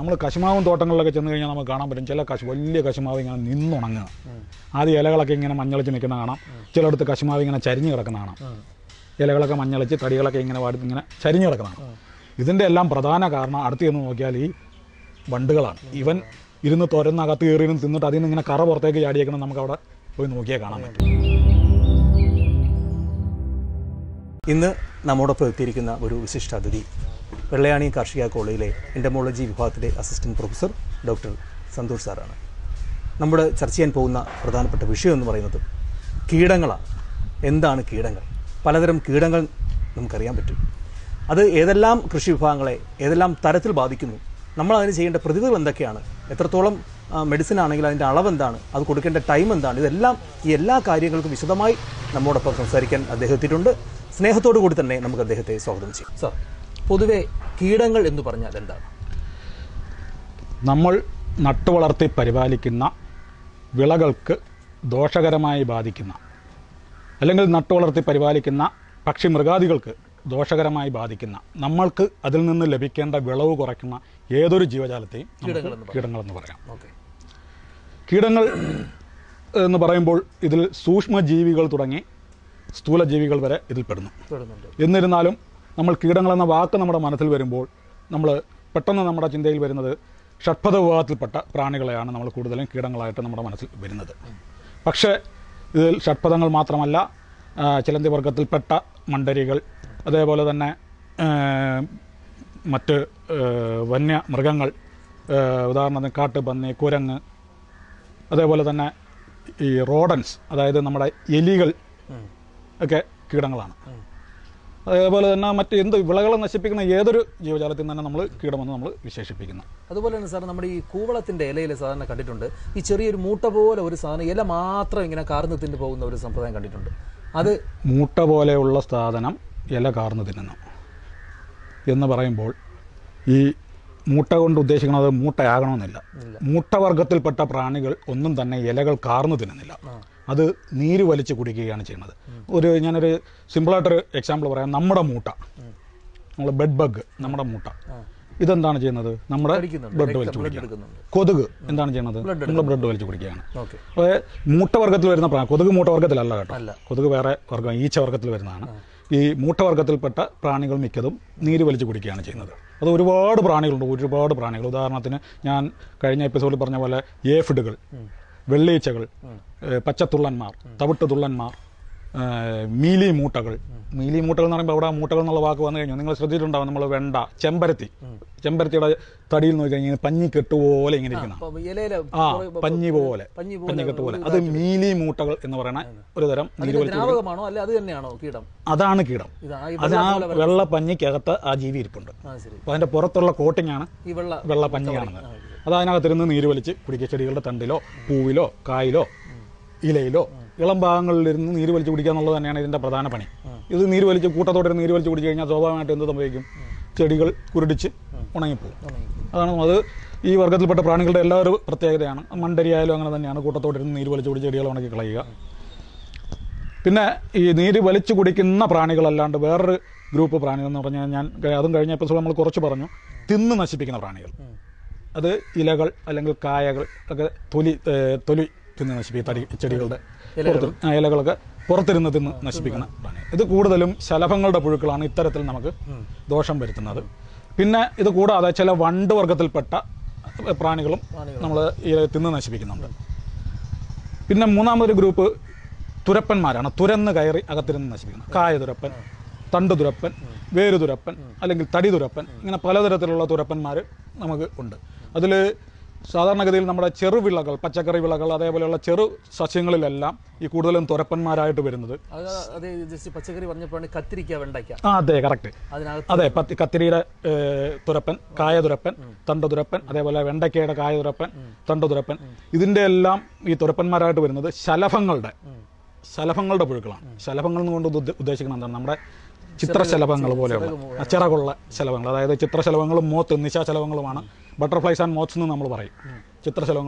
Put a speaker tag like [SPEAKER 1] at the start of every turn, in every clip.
[SPEAKER 1] നമ്മൾ കശുമാവും തോട്ടങ്ങളിലൊക്കെ ചെന്ന് കഴിഞ്ഞാൽ നമുക്ക് കാണാൻ പറ്റും ചില കശു വലിയ കശുമാവ് ഇങ്ങനെ നിന്നുണങ്ങുക ആദ്യം ഇലകളൊക്കെ ഇങ്ങനെ മഞ്ഞളിച്ച് നിൽക്കുന്ന കാണാം ചിലയിടത്ത് കശുമാവ് ഇങ്ങനെ ചരിഞ്ഞ് കിടക്കുന്ന കാണാം ഇലകളൊക്കെ മഞ്ഞളിച്ച് തടികളൊക്കെ ഇങ്ങനെ വാടി ഇങ്ങനെ ചരിഞ്ഞ് കിടക്കുന്നതാണ് ഇതിൻ്റെ എല്ലാം പ്രധാന കാരണം അടുത്ത് ചെന്ന് നോക്കിയാൽ ഈ വണ്ടുകളാണ് ഇവൻ ഇരുന്ന് തുരന്നകത്ത് കയറിയും തിന്നിട്ട് അതിൽ നിന്ന് ഇങ്ങനെ കറ പുറത്തേക്ക് ചാടിയേക്കണം നമുക്ക് അവിടെ പോയി നോക്കിയാൽ കാണാൻ പറ്റും
[SPEAKER 2] ഇന്ന് നമ്മോടൊപ്പം എത്തിയിരിക്കുന്ന ഒരു വിശിഷ്ട അതിഥി വെള്ളയാണി കാർഷിക കോളേജിലെ എൻഡമോളജി വിഭാഗത്തിലെ അസിസ്റ്റന്റ് പ്രൊഫസർ ഡോക്ടർ സന്തോഷ് സാറാണ് നമ്മുടെ ചർച്ച ചെയ്യാൻ പോകുന്ന പ്രധാനപ്പെട്ട വിഷയം എന്ന് പറയുന്നത് കീടങ്ങളാണ് എന്താണ് കീടങ്ങൾ പലതരം കീടങ്ങൾ നമുക്കറിയാൻ പറ്റും അത് ഏതെല്ലാം കൃഷി വിഭാഗങ്ങളെ ഏതെല്ലാം തരത്തിൽ ബാധിക്കുന്നു നമ്മൾ അതിന് ചെയ്യേണ്ട പ്രതിവിധികൾ എന്തൊക്കെയാണ് എത്രത്തോളം മെഡിസിൻ ആണെങ്കിൽ അതിൻ്റെ അളവ് എന്താണ് അത് കൊടുക്കേണ്ട ടൈം എന്താണ് ഇതെല്ലാം ഈ എല്ലാ കാര്യങ്ങൾക്കും വിശദമായി നമ്മോടൊപ്പം സംസാരിക്കാൻ അദ്ദേഹം എത്തിയിട്ടുണ്ട് സ്നേഹത്തോടു കൂടി തന്നെ നമുക്ക് അദ്ദേഹത്തെ സ്വാഗതം ചെയ്യും സാർ പൊതുവെ കീടങ്ങൾ എന്ന് പറഞ്ഞാൽ എന്താണ്
[SPEAKER 1] നമ്മൾ നട്ടുവളർത്തി പരിപാലിക്കുന്ന വിളകൾക്ക് ദോഷകരമായി ബാധിക്കുന്ന അല്ലെങ്കിൽ നട്ടുവളർത്തി പരിപാലിക്കുന്ന പക്ഷി മൃഗാദികൾക്ക് ദോഷകരമായി ബാധിക്കുന്ന നമ്മൾക്ക് അതിൽ നിന്ന് ലഭിക്കേണ്ട വിളവ് കുറയ്ക്കുന്ന ഏതൊരു ജീവജാലത്തെയും നമുക്ക്
[SPEAKER 2] കീടങ്ങളെന്ന് പറയാം.
[SPEAKER 1] കീടങ്ങളെന്ന് പറയാം
[SPEAKER 2] ഓക്കെ
[SPEAKER 1] കീടങ്ങൾ എന്ന് പറയുമ്പോൾ ഇതിൽ സൂക്ഷ്മജീവികൾ തുടങ്ങി സ്ഥൂലജീവികൾ വരെ ഇതിൽ പെടുന്നു
[SPEAKER 2] പെടുന്നുണ്ട്
[SPEAKER 1] എന്നിരുന്നാലും നമ്മൾ കീടങ്ങൾ എന്ന വാക്ക് നമ്മുടെ മനസ്സിൽ വരുമ്പോൾ നമ്മൾ പെട്ടെന്ന് നമ്മുടെ ചിന്തയിൽ വരുന്നത് ഷഡ്പഥ വിഭാഗത്തിൽപ്പെട്ട പ്രാണികളെയാണ് നമ്മൾ കൂടുതലും കീടങ്ങളായിട്ട് നമ്മുടെ മനസ്സിൽ വരുന്നത് പക്ഷേ ഇതിൽ ഷഡ്പഥങ്ങൾ മാത്രമല്ല ആ, ചിലന്തി വർഗത്തിൽപ്പെട്ട മണ്ടരികൾ അതേപോലെ തന്നെ ആ, മറ്റ് ആ, വന്യ മൃഗങ്ങൾ ആ, ഉദാഹരണത്തിന് കാട്ടുപന്നി കുരങ്ങ് അതേപോലെ തന്നെ ഈ റോഡൻസ് അതായത് നമ്മുടെ എലികൾ
[SPEAKER 2] ഉം.
[SPEAKER 1] ഒക്കെ കീടങ്ങളാണ് അതേപോലെ തന്നെ മറ്റ് എന്ത് വിളകളെ നശിപ്പിക്കുന്ന ഏതൊരു ജീവജാലത്തിൽ തന്നെ നമ്മൾ കീടമെന്ന് നമ്മൾ വിശേഷിപ്പിക്കുന്നു
[SPEAKER 2] അതുപോലെ തന്നെ സാർ നമ്മുടെ ഈ കൂവളത്തിന്റെ ഇലയിൽ സാധാരണ കണ്ടിട്ടുണ്ട് ഈ ചെറിയൊരു മൂട്ട പോലെ ഒരു സാധനം ഇല മാത്രം ഇങ്ങനെ കാർന്ന് തിന്നു പോകുന്ന ഒരു സമ്പ്രദായം കണ്ടിട്ടുണ്ട് അത്
[SPEAKER 1] മൂട്ട പോലെയുള്ള സാധനം ഇല കാർന്നു തിന്നുന്നു എന്ന് പറയുമ്പോൾ ഈ മൂട്ട കൊണ്ട് ഉദ്ദേശിക്കുന്നത് മൂട്ടയാകണമെന്നില്ല
[SPEAKER 2] ഇല്ല.
[SPEAKER 1] മൂട്ടവർഗത്തിൽപ്പെട്ട പ്രാണികൾ ഒന്നും തന്നെ ഇലകൾ കാർന്നു തിന്നുന്നില്ല അത് നീര് വലിച്ച് കുടിക്കുകയാണ് ചെയ്യുന്നത് ഒരു ഞാനൊരു സിമ്പിളായിട്ടൊരു എക്സാമ്പിൾ പറയാം നമ്മുടെ മൂട്ട നമ്മൾ ബെഡ് ബഗ് നമ്മുടെ മൂട്ട ഇതെന്താണ് ചെയ്യുന്നത് നമ്മുടെ
[SPEAKER 2] കടിക്കുന്നുണ്ട്.
[SPEAKER 1] ബ്ലഡ്
[SPEAKER 2] രക്തം
[SPEAKER 1] വലിച്ച്
[SPEAKER 2] blood
[SPEAKER 1] കുടിക്കുകയാണ്
[SPEAKER 2] എടുക്കുന്നുണ്ട്.
[SPEAKER 1] കൊതുക് എന്താണ് ചെയ്യുന്നത് നമ്മൾ ബ്ലഡ് വലിച്ച് കുടിക്കുകയാണ്
[SPEAKER 2] ഓക്കെ
[SPEAKER 1] അപ്പോൾ മൂട്ടവർഗത്തിൽ വരുന്ന പ്രാണി കൊതുക് മൂട്ടവർഗത്തിലല്ല കേട്ടോ
[SPEAKER 2] അല്ല.
[SPEAKER 1] കൊതുക് വേറെ വർഗ്ഗം ഈച്ച വർഗത്തിൽ വരുന്നതാണ് ഈ മൂട്ടവർഗത്തിൽപ്പെട്ട പ്രാണികൾ മിക്കതും നീര് വലിച്ച് കുടിക്കുകയാണ് ചെയ്യുന്നത് അത് ഒരുപാട് പ്രാണികളുണ്ട് ഒരുപാട് പ്രാണികൾ ഉദാഹരണത്തിന് ഞാൻ കഴിഞ്ഞ എപ്പിസോഡിൽ പറഞ്ഞ പോലെ ഏഫിഡുകൾ വെള്ളീച്ചകൾ ഏഹ് പച്ചത്തുള്ളന്മാർ തവിട്ട് തുള്ളന്മാർ ഏഹ് മീലി മൂട്ടകൾ മീലി മൂട്ടകൾ എന്ന് പറയുമ്പോൾ അവിടെ ആ മൂട്ടകൾ എന്നുള്ള വാക്ക് വന്നു കഴിഞ്ഞു നിങ്ങൾ ശ്രദ്ധിച്ചിട്ടുണ്ടാവും നമ്മൾ വെണ്ട ചെമ്പരത്തി ചെമ്പരത്തിയുടെ തടിയിൽ നോക്കി കഴിഞ്ഞാൽ പഞ്ഞി കെട്ടുപോലെ ഇങ്ങനെ ഇരിക്കുന്ന
[SPEAKER 2] ഇലയില
[SPEAKER 1] ആ പഞ്ഞി പോലെ
[SPEAKER 2] പഞ്ഞി പോലെ
[SPEAKER 1] പഞ്ഞിക്കെട്ട് പോലെ അത് മീലി മൂട്ടകൾ എന്ന് പറയുന്ന ഒരു തരം നീര് വലിച്ച്
[SPEAKER 2] ദ്രാവകമാണോ അല്ല അത് തന്നെയാണോ കീടം
[SPEAKER 1] അതാണ് കീടം
[SPEAKER 2] ഇതാ ഈ
[SPEAKER 1] അത് ആ വെള്ള പഞ്ഞിക്കകത്ത് ആ ജീവി ഇരിപ്പുണ്ട്
[SPEAKER 2] ആ ശരി
[SPEAKER 1] അപ്പോൾ അതിന്റെ പുറത്തുള്ള കോട്ടിംഗ് ആണ്
[SPEAKER 2] ഈ വെള്ള
[SPEAKER 1] വെള്ള പഞ്ഞി കാണുന്നത് അത് അതിനകത്തിരുന്ന് നീര് വലിച്ച് കുടിക്കുക ചെടികളുടെ തണ്ടിലോ പൂവിലോ കായിലോ ഇലയിലോ ഇളം ഭാഗങ്ങളിലിരുന്ന് നീര് വലിച്ച് കുടിക്കുക എന്നുള്ളത് തന്നെയാണ് ഇതിന്റെ പ്രധാന പണി ഇത് നീര് വലിച്ച് കൂട്ടത്തോടെ നീര് വലിച്ച് കുടിച്ചു കഴിഞ്ഞാൽ സ്വാഭാവികമായിട്ട് എന്ത് സംഭവിക്കും ചെടികൾ കുരുടിച്ച് ഉണങ്ങിപ്പോകും അതാണ് അത് ഈ വർഗ്ഗത്തിൽപ്പെട്ട പ്രാണികളുടെ എല്ലാ ഒരു പ്രത്യേകതയാണ് മണ്ടരിയായാലും അങ്ങനെ തന്നെയാണ് കൂട്ടത്തോടിരുന്ന് നീര് വലിച്ച് കുടിച്ച് ചെടികൾ ഉണക്കി കളയുക പിന്നെ ഈ നീര് വലിച്ചു കുടിക്കുന്ന പ്രാണികളല്ലാണ്ട് വേറൊരു ഗ്രൂപ്പ് പ്രാണികൾ എന്ന് പറഞ്ഞാൽ ഞാൻ അതും കഴിഞ്ഞ എപ്പിസോഡ് നമ്മൾ കുറച്ച് പറഞ്ഞു തിന്ന് നശിപ്പിക്കുന്ന പ്രാണികൾ അത് ഇലകൾ അല്ലെങ്കിൽ കായകൾ ഒക്കെ തൊലി ഏഹ്, തൊലി തിന്ന് നശിപ്പിക്കും തടി ചെടികളുടെ പുറത്ത് ആ, ഇലകളൊക്കെ പുറത്തിരുന്ന് തിന്ന് നശിപ്പിക്കുന്ന പ്രാണികൾ ഇത് കൂടുതലും ശലഭങ്ങളുടെ പുഴുക്കളാണ് ഇത്തരത്തിൽ നമുക്ക് ദോഷം വരുത്തുന്നത് പിന്നെ ഇത് കൂടാതെ ചില വണ്ട് വർഗത്തിൽപ്പെട്ട പ്രാണികളും നമ്മൾ ഈ തിന്ന് നശിപ്പിക്കുന്നുണ്ട് പിന്നെ മൂന്നാമതൊരു ഗ്രൂപ്പ് തുരപ്പന്മാരാണ് തുരന്ന് കയറി അകത്തിരുന്ന് നശിപ്പിക്കുന്നത് കായ തുരപ്പൻ തണ്ട് തുരപ്പൻ വേര് തുരപ്പൻ അല്ലെങ്കിൽ തടി തുരപ്പൻ ഇങ്ങനെ പലതരത്തിലുള്ള തുരപ്പന്മാർ നമുക്ക് ഉണ്ട് അതിൽ സാധാരണഗതിയിൽ നമ്മുടെ ചെറുവിളകൾ പച്ചക്കറി വിളകൾ അതേപോലെയുള്ള ചെറു സസ്യങ്ങളിലെല്ലാം ഈ കൂടുതലും തുരപ്പന്മാരായിട്ട് വരുന്നത്
[SPEAKER 2] അത് അത് ജസ്റ്റ് പച്ചക്കറി പറഞ്ഞപ്പോഴാണ് കത്തിരിക്ക വെണ്ടയ്ക്ക
[SPEAKER 1] ആ അതെ കറക്റ്റ്
[SPEAKER 2] അതിനകത്ത്
[SPEAKER 1] അതെ പത്തി കത്തിരിയുടെ ഏഹ്, തുരപ്പൻ കായ തുരപ്പൻ തണ്ട് തുരപ്പൻ അതേപോലെ വെണ്ടയ്ക്കയുടെ കായ തുരപ്പൻ തണ്ട് തുരപ്പൻ ഇതിന്റെ എല്ലാം ഈ തുരപ്പന്മാരായിട്ട് വരുന്നത് ശലഭങ്ങളുടെ ശലഭങ്ങളുടെ പുഴുക്കളാണ് ശലഭങ്ങൾ കൊണ്ട് ഉദ്ദ- ഉദ്ദേശിക്കുന്നത് എന്താണ് നമ്മുടെ ചിത്രശലഭങ്ങൾ പോലെയുള്ള ചിറകുള്ള ശലഭങ്ങൾ അതായത് ചിത്രശലഭങ്ങളും മോത്ത് നിശാശലഭങ്ങളുമാണ് ബട്ടർഫ്ലൈസ് ആൻഡ് മോത്ത്സ് എന്ന് നമ്മൾ പറയും ചിത്രശലഭങ്ങളും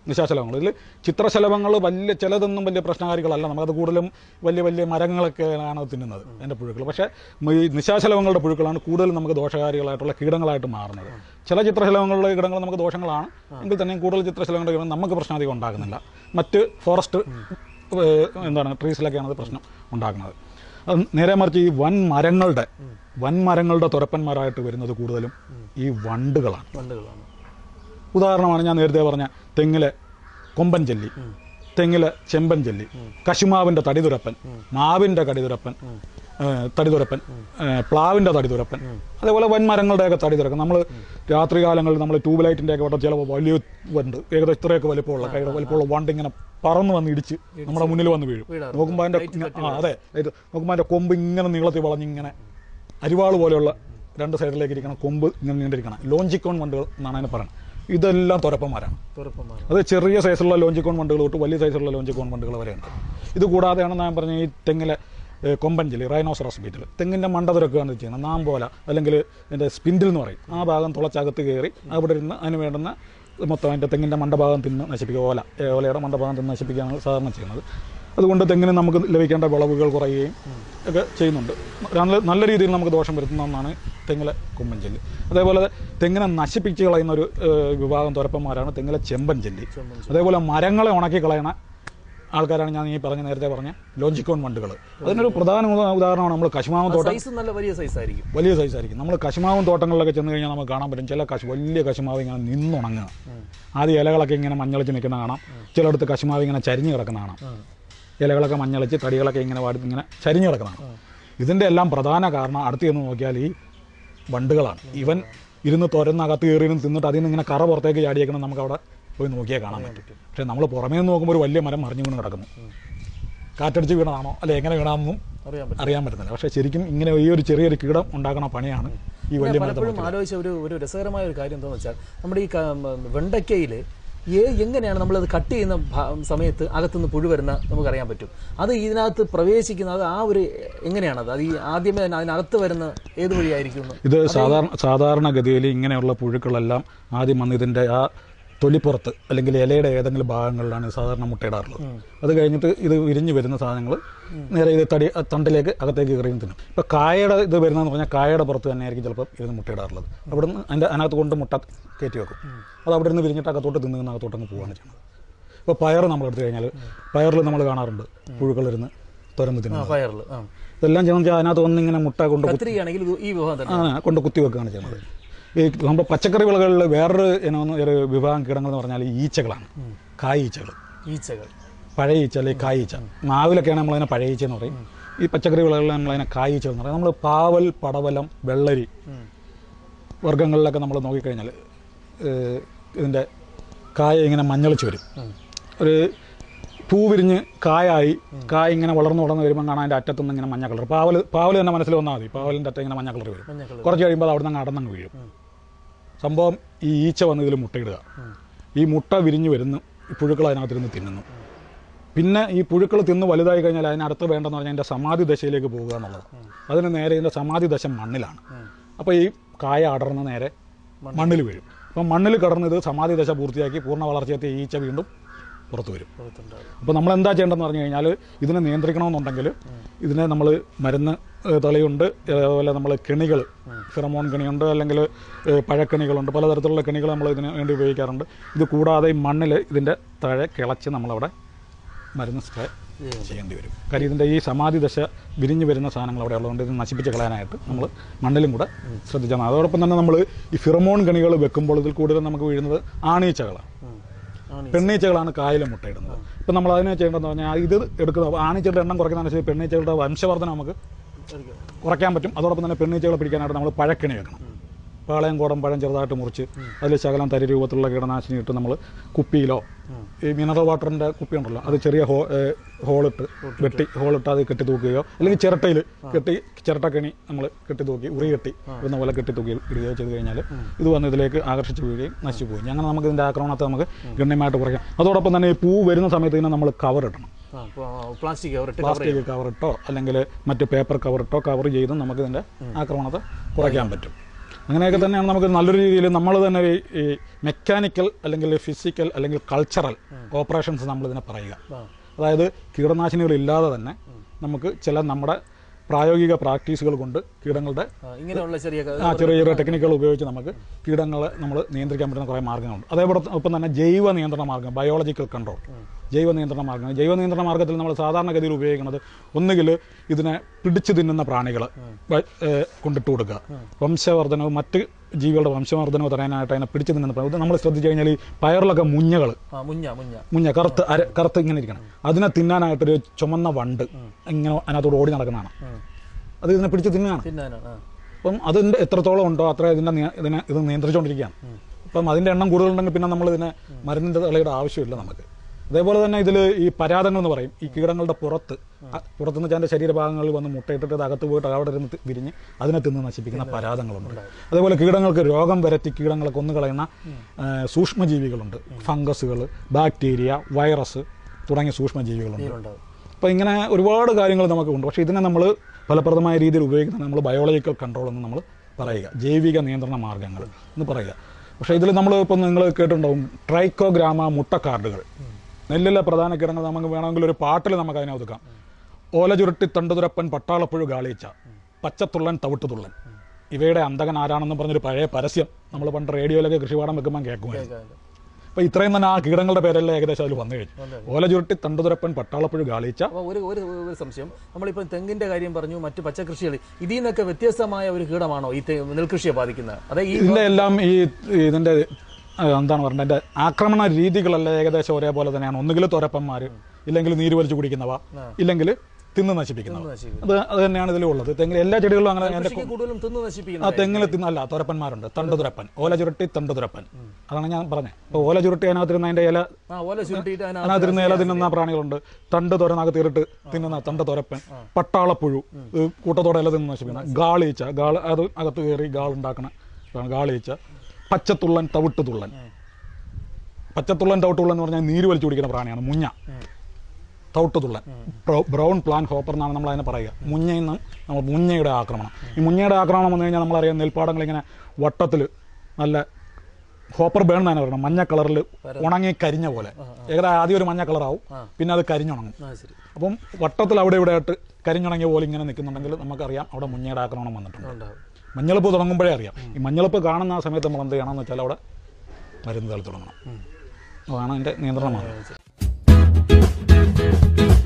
[SPEAKER 1] നിശാശലഭങ്ങൾ ഇതിൽ ചിത്രശലഭങ്ങൾ വലിയ ചിലതൊന്നും വലിയ പ്രശ്നകാരികളല്ല നമുക്കത് കൂടുതലും വലിയ വലിയ മരങ്ങളൊക്കെയാണ് തിന്നുന്നത് അതിൻ്റെ പുഴുക്കൾ പക്ഷേ ഈ നിശാശലഭങ്ങളുടെ പുഴുക്കളാണ് കൂടുതലും നമുക്ക് ദോഷകാരികളായിട്ടുള്ള കീടങ്ങളായിട്ട് മാറുന്നത് ചില ചിത്രശലഭങ്ങളുടെ കീടങ്ങൾ നമുക്ക് ദോഷങ്ങളാണ് എങ്കിൽ തന്നെയും കൂടുതൽ ചിത്രശലഭങ്ങളുടെ കീടങ്ങൾ നമുക്ക് പ്രശ്നം ഉണ്ടാകുന്നില്ല മറ്റ് ഫോറസ്റ്റ് ഏഹ്, എന്താണ് ട്രീസിലൊക്കെയാണ് അത് പ്രശ്നം ഉണ്ടാക്കുന്നത് അത് നേരെ മറിച്ച് ഈ വൻ മരങ്ങളുടെ വൻ മരങ്ങളുടെ തുരപ്പന്മാരായിട്ട് വരുന്നത് കൂടുതലും ഈ വണ്ടുകളാണ്
[SPEAKER 2] വണ്ടുകളാണ്
[SPEAKER 1] ഉദാഹരണമാണ് ഞാൻ നേരത്തെ പറഞ്ഞ തെങ്ങിലെ കൊമ്പൻ ചെല്ലി തെങ്ങിലെ ചെമ്പൻ ചെല്ലി കശുമാവിൻ്റെ തടിതുരപ്പൻ മാവിൻ്റെ കടിതുരപ്പൻ ഏഹ്, തടിതുരപ്പൻ ഏഹ്, പ്ലാവിൻ്റെ തടിതുരപ്പൻ അതേപോലെ വൻമരങ്ങളുടെയൊക്കെ തടിതുരപ്പൻ നമ്മൾ രാത്രി കാലങ്ങളിൽ നമ്മൾ ട്യൂബ് ലൈറ്റിൻ്റെ ഒക്കെ വട്ടം ചിലപ്പോൾ വലിയ വണ്ട് ഏകദേശം ഇത്രയൊക്കെ വലിപ്പമുള്ള കൈയുടെ വലിപ്പമുള്ള വണ്ട് ഇങ്ങനെ പറന്ന് വന്ന് ഇടിച്ച് നമ്മുടെ മുന്നിൽ വന്ന് വീഴും
[SPEAKER 2] വീഴാറുണ്ട്.
[SPEAKER 1] നോക്കുമ്പോൾ അതിൻ്റെ ആ അതെ ഇത് നോക്കുമ്പോൾ അതിൻ്റെ കൊമ്പ് ഇങ്ങനെ നീളത്തിൽ വളഞ്ഞിങ്ങനെ അരിവാൾ പോലെയുള്ള രണ്ട് സൈഡിലേക്ക് ഇരിക്കണം കൊമ്പ് ഇങ്ങനെ നീണ്ടിരിക്കണം ലോഞ്ചിക്കോൺ വണ്ടുകൾ എന്നാണ് അതിനെ പറയുന്നത് ഇതെല്ലാം തുരപ്പന്മാരാണ്
[SPEAKER 2] തുറപ്പമാണ്
[SPEAKER 1] അത് ചെറിയ സൈസുള്ള ലോഞ്ചിക്കോൺ വണ്ടുകൾ തൊട്ട് വലിയ സൈസുള്ള ലോഞ്ചിക്കോൺ വണ്ടുകൾ വരെയുണ്ട് ഇത് കൂടാതെയാണ് ഞാൻ പറഞ്ഞ ഈ തെങ്ങിലെ ഏഹ്, കൊമ്പൻ ചെല്ലി റൈനോസറസ് ബീറ്റിൽ തെങ്ങിൻ്റെ മണ്ട തുരക്കുകയാണ് ഇത് ചെയ്യുന്നത് നാമ്പോല അല്ലെങ്കിൽ എൻ്റെ സ്പിൻഡിൽ എന്ന് പറയും ആ ഭാഗം തുളച്ചകത്ത് കയറി അവിടെ ഇരുന്ന് അതിന് വേണ്ടുന്ന മൊത്തം അതിൻ്റെ തെങ്ങിൻ്റെ മണ്ടഭാഗം തിന്ന് നശിപ്പിക്കുക ഓല ഏ, ഓലയുടെ മണ്ടഭാഗം തിന്ന് നശിപ്പിക്കുകയാണ് സാധാരണ ചെയ്യുന്നത് അതുകൊണ്ട് തെങ്ങിന് നമുക്ക് ലഭിക്കേണ്ട വിളവുകൾ കുറയുകയും ഒക്കെ ചെയ്യുന്നുണ്ട് നല്ല നല്ല രീതിയിൽ നമുക്ക് ദോഷം വരുത്തുന്ന ഒന്നാണ് തെങ്ങിലെ കൊമ്പൻ ചെല്ലി അതേപോലെ തെങ്ങിനെ നശിപ്പിച്ച് കളയുന്ന ഒരു ഏഹ്, വിഭാഗം തുരപ്പന്മാരാണ് തെങ്ങിലെ ചെമ്പൻ ചെല്ലി അതേപോലെ മരങ്ങളെ ഉണക്കി കളയണ ആൾക്കാരാണ് ഞാൻ ഈ പറഞ്ഞ നേരത്തെ പറഞ്ഞ ലോഞ്ചിക്കോൺ വണ്ടുകൾ അതിനൊരു പ്രധാന ഉദാ- ഉദാഹരണമാണ് നമ്മൾ കശുമാവും തോട്ടം
[SPEAKER 2] സൈസ് നല്ല വലിയ സൈസ് ആയിരിക്കും
[SPEAKER 1] വലിയ സൈസായിരിക്കും നമ്മൾ കശുമാവും തോട്ടങ്ങളിലൊക്കെ ചെന്ന് കഴിഞ്ഞാൽ നമുക്ക് കാണാൻ പറ്റും ചില കശു വലിയ കശുമാവ് ഇങ്ങനെ നിന്നുണങ്ങുക ആദ്യം ഇലകളൊക്കെ ഇങ്ങനെ മഞ്ഞളിച്ച് നിൽക്കുന്ന കാണാം ചിലയിടത്ത് കശുമാവ് ഇങ്ങനെ ചരിഞ്ഞ് കിടക്കുന്ന കാണാം ഇലകളൊക്കെ മഞ്ഞളിച്ച് തടികളൊക്കെ ഇങ്ങനെ വാടി ഇങ്ങനെ ചരിഞ്ഞ് കിടക്കുന്നതാണ് ഇതിൻ്റെ എല്ലാം പ്രധാന കാരണം അടുത്ത് ചെന്ന് നോക്കിയാൽ ഈ വണ്ടുകളാണ് ഇവൻ ഇരുന്ന് തുരന്നകത്ത് കയറിയിരുന്ന് തിന്നിട്ട് അതിൽ നിന്ന് ഇങ്ങനെ കറ പുറത്തേക്ക് ചാടിയേക്കണം നമുക്ക് അവിടെ പോയി നോക്കിയാൽ കാണാൻ പറ്റും പക്ഷേ നമ്മൾ പുറമേ നിന്ന് നോക്കുമ്പോൾ ഒരു വലിയ മരം മറിഞ്ഞു വീണ് കിടക്കുന്നു കാറ്റടിച്ച് വീണതാണോ അല്ലെ എങ്ങനെ വീണാമെന്നും
[SPEAKER 2] അറിയാൻ പറ്റും
[SPEAKER 1] അറിയാൻ പറ്റുന്നില്ല പക്ഷേ ശരിക്കും ഇങ്ങനെ ഈ ഒരു ചെറിയൊരു കീടം ഉണ്ടാക്കുന്ന പണിയാണ് ഈ വലിയ മരത്തെ
[SPEAKER 2] പലപ്പോഴും ആലോചിച്ച ഒരു ഒരു രസകരമായ ഒരു കാര്യം എന്താണെന്ന് വെച്ചാൽ നമ്മുടെ ഈ ക- വെണ്ടയ്ക്കയിൽ ഏ എങ്ങനെയാണ് നമ്മളത് കട്ട് ചെയ്യുന്ന ഭ- സമയത്ത് അകത്തുനിന്ന് പുഴു വരുന്ന നമുക്കറിയാൻ പറ്റും അത് ഇതിനകത്ത് പ്രവേശിക്കുന്ന അത് ആ ഒരു എങ്ങനെയാണത് അത് ഈ ആദ്യമേ തന്നെ അതിനകത്ത് വരുന്ന ഏത് വഴിയായിരിക്കും എന്ന്?
[SPEAKER 1] ഇത് സാധാരണ സാധാരണഗതിയിൽ ഇങ്ങനെയുള്ള പുഴുക്കളെല്ലാം ആദ്യം വന്ന് ഇതിൻ്റെ ആ തൊലിപ്പുറത്ത് അല്ലെങ്കിൽ ഇലയുടെ ഏതെങ്കിലും ഭാഗങ്ങളിലാണ് ഇത് സാധാരണ മുട്ടയിടാറുള്ളത് അത് കഴിഞ്ഞിട്ട് ഇത് വിരിഞ്ഞ് വരുന്ന സാധനങ്ങൾ നേരെ ഇത് തടി ആ തണ്ടിലേക്ക് അകത്തേക്ക് കയറിയും തിന്നും ഇപ്പോൾ കായയുടെ ഇത് വരുന്നതെന്ന് പറഞ്ഞാൽ കായയുടെ പുറത്ത് തന്നെ ആയിരിക്കും ചിലപ്പോൾ ഇരുന്ന് മുട്ടയിടാറുള്ളത് അവിടുന്ന് അതിൻ്റെ അതിനകത്ത് കൊണ്ട് മുട്ട കയറ്റി വെക്കും അത് അവിടെ നിന്ന് വിരിഞ്ഞിട്ട് അകത്തോട്ട് തിന്നുന്ന അകത്തോട്ടങ്ങ് പോവുകയാണ് ചെയ്യുന്നത് ഇപ്പോൾ പയർ നമ്മൾ എടുത്തു കഴിഞ്ഞാൽ പയറിൽ നമ്മൾ കാണാറുണ്ട് പുഴുക്കളിരുന്ന് തുരന്ന്
[SPEAKER 2] ആ
[SPEAKER 1] തിന്നുന്നത്
[SPEAKER 2] ഫയറിൽ ആ
[SPEAKER 1] ഇതെല്ലാം ചെയ്യുന്നത് വെച്ചാൽ അതിനകത്ത് വന്നിങ്ങനെ മുട്ട കൊണ്ട് കുത്തി-
[SPEAKER 2] കത്തിരിക്കുകയാണെങ്കിൽ ഇത് ഈ വിഭാഗം തന്നെ
[SPEAKER 1] ആണ് കൊണ്ട് കുത്തി വെക്കുകയാണ് ചെയ്യുന്നത് ഈ നമ്മുടെ പച്ചക്കറി വിളകളിൽ വേറൊരു ഇനം ഒരു വിഭാഗം കീടങ്ങൾ എന്ന് പറഞ്ഞാൽ ഈ ഈച്ചകളാണ് കായ് ഈച്ചകൾ
[SPEAKER 2] ഈച്ചകൾ
[SPEAKER 1] പഴയ ഈച്ച അല്ലെങ്കിൽ കായ് ഈച്ച മാവിലൊക്കെയാണ് നമ്മളതിനെ പഴയ ഈച്ച എന്ന് പറയും ഈ പച്ചക്കറി വിളകളിൽ നമ്മളതിനെ കായ് ഈച്ച എന്ന് പറയും നമ്മൾ പാവൽ പടവലം വെള്ളരി
[SPEAKER 2] ഉം.
[SPEAKER 1] വർഗ്ഗങ്ങളിലൊക്കെ നമ്മൾ നോക്കിക്കഴിഞ്ഞാൽ ഏഹ്, ഇതിൻ്റെ കായ ഇങ്ങനെ മഞ്ഞളിച്ച് വരും ഒരു പൂ വിരിഞ്ഞ് കായായി കായ ഇങ്ങനെ വളർന്നു വളർന്ന് വരുമ്പോൾ കാണാൻ അതിൻ്റെ അറ്റത്തുനിന്ന് ഇങ്ങനെ മഞ്ഞ കളർ പാവൽ പാവൽ തന്നെ മനസ്സിൽ വന്നാൽ മതി പാവലിൻ്റെ അറ്റം ഇങ്ങനെ മഞ്ഞ കളർ വരും
[SPEAKER 2] മഞ്ഞ കളർ
[SPEAKER 1] കുറച്ച് കഴിയുമ്പോൾ അത് അവിടെ നിന്ന് അടന്നങ്ങ് വീഴും സംഭവം ഈ ഈച്ച വന്ന് ഇതിൽ മുട്ടയിടുക ഈ മുട്ട വിരിഞ്ഞ് വരുന്നു ഈ പുഴുക്കൾ അതിനകത്തിരുന്ന് തിന്നുന്നു പിന്നെ ഈ പുഴുക്കൾ തിന്ന് വലുതായി കഴിഞ്ഞാൽ അതിനടുത്ത് വേണ്ടെന്ന് പറഞ്ഞാൽ അതിൻ്റെ സമാധി ദശയിലേക്ക് പോകുക എന്നുള്ളത് അതിന് നേരെ ഇതിൻ്റെ സമാധി ദശ മണ്ണിലാണ് അപ്പോൾ ഈ കായ അടർന്ന് നേരെ മണ്ണിൽ വീഴും അപ്പം മണ്ണിൽ കടന്ന് ഇത് സമാധി ദശ പൂർത്തിയാക്കി പൂർണ്ണ വളർച്ചയെത്തിയ ഈച്ച വീണ്ടും പുറത്തു വരും
[SPEAKER 2] പുറത്തുണ്ടാകും
[SPEAKER 1] അപ്പോൾ നമ്മൾ എന്താ ചെയ്യേണ്ടതെന്ന് പറഞ്ഞു കഴിഞ്ഞാൽ ഇതിനെ നിയന്ത്രിക്കണമെന്നുണ്ടെങ്കിൽ ഇതിനെ നമ്മൾ മരുന്ന് ഏഹ്, തളിയുണ്ട് അതുപോലെ നമ്മൾ കെണികൾ ഫിറമോൺ കെണിയുണ്ട് അല്ലെങ്കിൽ ഏഹ്, പഴക്കണികളുണ്ട് പലതരത്തിലുള്ള കെണികൾ നമ്മൾ ഇതിന് വേണ്ടി ഉപയോഗിക്കാറുണ്ട് ഇത് കൂടാതെ ഈ മണ്ണിൽ ഇതിൻ്റെ താഴെ കിളച്ച് നമ്മളവിടെ മരുന്ന് സ്പ്രേ ചെയ്യേണ്ടി വരും കാര്യം ഇതിൻ്റെ ഈ സമാധി ദശ വിരിഞ്ഞ് വരുന്ന സാധനങ്ങൾ അവിടെ ഉള്ളതുകൊണ്ട് ഇത് നശിപ്പിച്ച് കളയാനായിട്ട് നമ്മൾ മണ്ണിലും കൂടെ ശ്രദ്ധിച്ചാൽ മതി അതോടൊപ്പം തന്നെ നമ്മൾ ഈ ഫിറമോൺ കണികൾ വെക്കുമ്പോൾ ഇതിൽ കൂടുതലും നമുക്ക് വീഴുന്നത് ആണീച്ചകളാണ്
[SPEAKER 2] ആണ്
[SPEAKER 1] പെണ്ണീച്ചകളാണ് കായൽ മുട്ടയിടുന്നത് ഇപ്പം നമ്മൾ അതിനെ ചെയ്യേണ്ടതെന്ന് പറഞ്ഞാൽ ഇത് എടുക്കുന്ന ആണീച്ചകളുടെ എണ്ണം കുറയ്ക്കുന്നതനുസരിച്ച് പെണ്ണീച്ചകളുടെ വംശവർദ്ധന നമുക്ക് കുറയ്ക്കാൻ പറ്റും അതോടൊപ്പം തന്നെ പെണ്ണീച്ചകളെ പിടിക്കാനായിട്ട് നമ്മൾ പഴക്കിണി വെക്കണം പാളയം കോടം പഴം ചെറുതായിട്ട് മുറിച്ച് അതിൽ ശകലം തരി രൂപത്തിലുള്ള കീടനാശിനി ഇട്ട് നമ്മൾ കുപ്പിയിലോ ഈ മിനറൽ വാട്ടറിൻ്റെ കുപ്പി ഉണ്ടല്ലോ അത് ചെറിയ ഹോ ഏഹ് ഹോളിട്ട് വെട്ടി ഹോളിട്ട് അത് കെട്ടി തൂക്കുകയോ അല്ലെങ്കിൽ ചിരട്ടയിൽ കെട്ടി ചിരട്ടക്കണി നമ്മൾ കെട്ടി തൂക്കി ഉറി കെട്ടി എന്ന പോലെ കെട്ടി തൂക്കി ഇടുകയോ ചെയ്ത് കഴിഞ്ഞാൽ ഇത് വന്ന് ഇതിലേക്ക് ആകർഷിച്ച് വീഴുകയും നശിച്ചു പോകും അങ്ങനെ നമുക്ക് ഇതിൻ്റെ ആക്രമണത്തെ നമുക്ക് ഗണ്യമായിട്ട് കുറയ്ക്കാം അതോടൊപ്പം തന്നെ ഈ പൂ വരുന്ന സമയത്ത് ഇതിനെ നമ്മൾ കവർ ഇടണം
[SPEAKER 2] ആ പ്ലാസ്റ്റിക് കവർ ഇട്ട് കവർ
[SPEAKER 1] പ്ലാസ്റ്റിക് കവറിട്ടോ അല്ലെങ്കിൽ മറ്റ് പേപ്പർ കവറിട്ടോ കവർ ചെയ്ത് നമുക്ക് ഇതിൻ്റെ ആക്രമണത്തെ കുറയ്ക്കാൻ പറ്റും അങ്ങനെയൊക്കെ തന്നെയാണ് നമുക്ക് നല്ലൊരു രീതിയിൽ നമ്മൾ തന്നെ ഈ- ഈ മെക്കാനിക്കൽ അല്ലെങ്കിൽ ഫിസിക്കൽ അല്ലെങ്കിൽ കൾച്ചറൽ ഓപ്പറേഷൻസ് നമ്മൾ ഇതിനെ പറയുക
[SPEAKER 2] ആ.
[SPEAKER 1] അതായത് കീടനാശിനികൾ ഇല്ലാതെ തന്നെ നമുക്ക് ചില നമ്മുടെ പ്രായോഗിക പ്രാക്ടീസുകൾ കൊണ്ട് കീടങ്ങളുടെ
[SPEAKER 2] ആ, ഇങ്ങനെയുള്ള ചെറിയ ക-
[SPEAKER 1] ആ ചെറിയ ചെറിയ ടെക്നിക്കുകൾ ഉപയോഗിച്ച് നമുക്ക് കീടങ്ങളെ നമ്മൾ നിയന്ത്രിക്കാൻ പറ്റുന്ന കുറേ മാർഗ്ഗങ്ങളുണ്ട് അതേപോലെ ഒപ്പം തന്നെ ജൈവ നിയന്ത്രണ മാർഗ്ഗം ബയോളജിക്കൽ കൺട്രോൾ ജൈവ നിയന്ത്രണ മാർഗ്ഗം ജൈവ നിയന്ത്രണ മാർഗ്ഗത്തിൽ നമ്മൾ സാധാരണഗതിയിൽ ഉപയോഗിക്കുന്നത് ഒന്നുകിൽ ഇതിനെ പിടിച്ചു തിന്നുന്ന പ്രാണികൾ കൊണ്ടിട്ട് കൊടുക്കുക വംശവർദ്ധനവ് മറ്റ് ജീവികളുടെ വംശവർദ്ധനവ് തടയാനായിട്ട് അതിനെ പിടിച്ചു തിന്നുന്ന പ്രാണി ഇത് നമ്മൾ ശ്രദ്ധിച്ചു കഴിഞ്ഞാൽ ഈ പയറിലൊക്കെ മുഞ്ഞകൾ
[SPEAKER 2] ആ മുഞ്ഞ മുഞ്ഞ
[SPEAKER 1] മുഞ്ഞ കറുത്ത് അര കറുത്ത് ഇങ്ങനെ ഇരിക്കണം അതിനെ തിന്നാനായിട്ടൊരു ചുമന്ന വണ്ട് ഇങ്ങനെ അതിനകത്തോട് ഓടി നടക്കുന്നതാണ്
[SPEAKER 2] ഉം.
[SPEAKER 1] അത് ഇതിനെ പിടിച്ച് തിന്നുകയാണ്
[SPEAKER 2] തിന്നാനാണ് ആ.
[SPEAKER 1] അപ്പം അതിൻ്റെ എത്രത്തോളം ഉണ്ടോ അത്ര ഇതിൻ്റെ നിയ- ഇതിനെ ഇത് നിയന്ത്രിച്ചുകൊണ്ടിരിക്കുകയാണ് അപ്പം അതിൻ്റെ എണ്ണം കൂടുതലുണ്ടെങ്കിൽ പിന്നെ നമ്മൾ ഇതിനെ മരുന്നിൻ്റെ തലയുടെ ആവശ്യമില്ല നമുക്ക് അതേപോലെ തന്നെ ഇതിൽ ഈ പരാതങ്ങൾ എന്ന് പറയും ഈ കീടങ്ങളുടെ പുറത്ത് അ- പുറത്തുനിന്ന് വെച്ചാൽ അതിൻ്റെ ശരീരഭാഗങ്ങളിൽ വന്ന് മുട്ടയിട്ടിട്ട് അത് അകത്ത് പോയിട്ട് അവിടെ ഇരുന്ന് തി- വിരിഞ്ഞ് അതിനെ തിന്ന് നശിപ്പിക്കുന്ന പരാതങ്ങളുണ്ട് അതേപോലെ കീടങ്ങൾക്ക് രോഗം വരത്തി കീടങ്ങളെ കൊന്നുകളയുന്ന ആ, സൂക്ഷ്മജീവികളുണ്ട് ഫംഗസുകൾ ബാക്ടീരിയ വൈറസ് തുടങ്ങിയ സൂക്ഷ്മജീവികളുണ്ട്
[SPEAKER 2] ഇതിലുണ്ടാവും
[SPEAKER 1] അപ്പോൾ ഇങ്ങനെ ഒരുപാട് കാര്യങ്ങൾ നമുക്കുണ്ട് പക്ഷേ ഇതിനെ നമ്മൾ ഫലപ്രദമായ രീതിയിൽ ഉപയോഗിക്കുന്നത് നമ്മൾ ബയോളജിക്കൽ കൺട്രോൾ എന്ന് നമ്മൾ പറയുക ജൈവിക നിയന്ത്രണ മാർഗ്ഗങ്ങൾ എന്ന് പറയുക പക്ഷേ ഇതിൽ നമ്മൾ ഇപ്പം നിങ്ങൾ കേട്ടിട്ടുണ്ടാവും ട്രൈക്കോഗ്രാമ മുട്ടക്കാർഡുകൾ നെല്ലിലെ പ്രധാന കിടങ്ങൾ നമുക്ക് വേണമെങ്കിൽ ഒരു പാട്ടിൽ നമുക്ക് അതിനെ ഒതുക്കാം ഓല ചുരുട്ടി തണ്ടുതുരപ്പൻ പട്ടാളപ്പുഴു ഗാളീച്ച പച്ചത്തുള്ളൻ തവിട്ടുതുള്ളൻ ഇവയുടെ അന്തകൻ ആരാണെന്ന് പറഞ്ഞൊരു പഴയ പരസ്യം നമ്മൾ പണ്ട് റേഡിയോയിലൊക്കെ കൃഷിപാഠം വെക്കുമ്പോൾ കേൾക്കുമായിരുന്നു
[SPEAKER 2] കേൾക്കാമല്ലോ.
[SPEAKER 1] അപ്പോൾ ഇത്രയും തന്നെ ആ കീടങ്ങളുടെ പേരെല്ലാം ഏകദേശം അതിൽ വന്നു കഴിഞ്ഞു
[SPEAKER 2] വന്നു
[SPEAKER 1] ഓല ചുരുട്ടി തണ്ടുതുരപ്പൻ പട്ടാളപ്പുഴു ഗാളീച്ച
[SPEAKER 2] അപ്പോൾ ഒരു ഒരു ഒരു സംശയം നമ്മളിപ്പോൾ തെങ്ങിന്റെ കാര്യം പറഞ്ഞു മറ്റു പച്ചക്കൃഷികൾ ഇതിൽ നിന്നൊക്കെ വ്യത്യസ്തമായ ഒരു കീടമാണോ ഈ തെ- നെൽകൃഷിയെ ബാധിക്കുന്നത് അതെ ഈ
[SPEAKER 1] ഇതിന്റെ എല്ലാം ഈ ഇതിന്റെ ആ, എന്താണ് പറയുന്നത് അതിന്റെ ആക്രമണ രീതികളെല്ലാം ഏകദേശം ഒരേപോലെ തന്നെയാണ് ഒന്നുകിൽ തുരപ്പന്മാർ ഇല്ലെങ്കിൽ നീര് വലിച്ചു കുടിക്കുന്നവ ഇല്ലെങ്കിൽ തിന്ന് നശിപ്പിക്കുന്നവ
[SPEAKER 2] നശിപ്പിക്കുന്നത്.
[SPEAKER 1] അത് അത് തന്നെയാണ് ഇതിലുള്ളത് തെങ്ങിൽ എല്ലാ ചെടികളിലും അങ്ങനെ അതിന്റെ
[SPEAKER 2] കൃഷിക്ക് കൂടുതലും തിന്നു
[SPEAKER 1] ആ
[SPEAKER 2] നശിപ്പിക്കുന്ന
[SPEAKER 1] തെങ്ങിൽ തിന്നല്ല തുരപ്പന്മാരുണ്ട് തണ്ടുതുരപ്പൻ ഓല ചുരുട്ടി തണ്ടുതുരപ്പൻ അതാണ് ഞാൻ പറഞ്ഞത് അപ്പോൾ ഓല ചുരുട്ടി അതിനകത്തിരുന്ന അതിന്റെ ഇല
[SPEAKER 2] ആ ഓല ചുരുട്ടിയിട്ട് അതിനകത്ത്
[SPEAKER 1] അതിനകത്തിരുന്ന ഇല തിന്നുന്ന പ്രാണികളുണ്ട് തണ്ട് തുരനകത്ത് തീറിട്ട് തിന്നുന്ന തണ്ട് തുരപ്പൻ പട്ടാളപ്പുഴു ഇത് കൂട്ടത്തോടെ ഇല തിന്ന് നശിപ്പിക്കുന്ന ഗാളീച്ച ഗാൾ അത് അകത്ത് കയറി ഗാൾ ഉണ്ടാക്കണ ഇതാണ് ഗാളീച്ച പച്ചത്തുള്ളൻ തവിട്ട് തുള്ളൻ പച്ചത്തുള്ളൻ തവിട്ടുള്ളൻ എന്ന് പറഞ്ഞാൽ നീര് വലിച്ചു കുടിക്കുന്ന പ്രാണിയാണ് മുഞ്ഞ തവിട്ട് തുള്ളൻ ബ്രൗ- ബ്രൗൺ പ്ലാൻ ഹോപ്പർ എന്നാണ് നമ്മൾ അതിനെ പറയുക മുഞ്ഞയിൽ നിന്ന് നമ്മൾ മുഞ്ഞയുടെ ആക്രമണം ഈ മുഞ്ഞയുടെ ആക്രമണം വന്നു കഴിഞ്ഞാൽ നമ്മളറിയാം നെൽപ്പാടങ്ങൾ ഇങ്ങനെ വട്ടത്തിൽ നല്ല ഹോപ്പർ ബേൺ എന്നാണ് പറയുന്നത് മഞ്ഞ കളറിൽ ഉണങ്ങി കരിഞ്ഞ പോലെ ഏകദേശം ആദ്യം ഒരു മഞ്ഞ കളറാവും പിന്നെ അത് കരിഞ്ഞുണങ്ങും
[SPEAKER 2] ആ ശരി
[SPEAKER 1] അപ്പം വട്ടത്തിൽ അവിടെ ഇവിടെ ആയിട്ട് കരിഞ്ഞുണങ്ങിയ പോലെ ഇങ്ങനെ നിൽക്കുന്നുണ്ടെങ്കിൽ നമുക്കറിയാം അവിടെ മുഞ്ഞയുടെ ആക്രമണം വന്നിട്ടുണ്ട്
[SPEAKER 2] ഉണ്ടാവും
[SPEAKER 1] മഞ്ഞളിപ്പ് തുടങ്ങുമ്പോഴേ അറിയാം ഈ മഞ്ഞളിപ്പ് കാണുന്ന ആ സമയത്ത് നമ്മൾ എന്ത് ചെയ്യണമെന്ന് വെച്ചാൽ അവിടെ മരുന്ന് തളി തുടങ്ങണം അതാണ് അതിൻ്റെ നിയന്ത്രണമാണ്